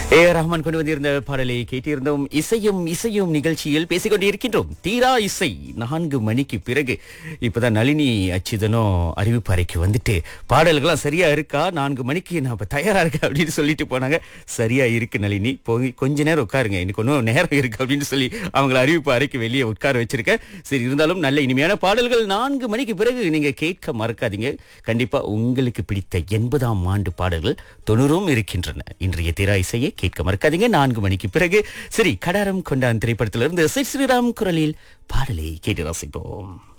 A R Rahman கொண்டு வந்திருந்த பாடலை கேட்டிருந்தோம் இசையும் இசையும் நிகழ்ச்சியில் பேசிக் கொண்டிருக்கின்றோம் தீரா இசை நான்கு மணிக்கு பிறகு இப்பதான் நளினி அச்சுதனோ அறிவிப்பு அறைக்கு வந்துட்டு பாடல்கள்லாம் சரியா இருக்கா நான்கு மணிக்கு நான் இப்ப தயாரா இருக்கேன் அப்படின்னு சொல்லிட்டு போனாங்க சரியா இருக்கு நளினி போய் கொஞ்ச நேரம் உட்காருங்க எனக்கு ஒன்றும் நேரம் இருக்கு அப்படின்னு சொல்லி அவங்கள அறிவிப்பு அறைக்கு வெளியே உட்கார வச்சிருக்கேன் சரி இருந்தாலும் நல்ல இனிமையான பாடல்கள் நான்கு மணிக்கு பிறகு நீங்க கேட்க மறக்காதீங்க கண்டிப்பா உங்களுக்கு பிடித்த எண்பதாம் ஆண்டு பாடல்கள் தொண்ணூறும் இருக்கின்றன இன்றைய திரா இசையை கேட்க மறக்காதீங்க நான்கு மணிக்கு பிறகு சரி கடாரம் கொண்டான் திரைப்படத்திலிருந்து ஸ்ரீராம் குரலில் பாடலை கேட்டு ரசிப்போம்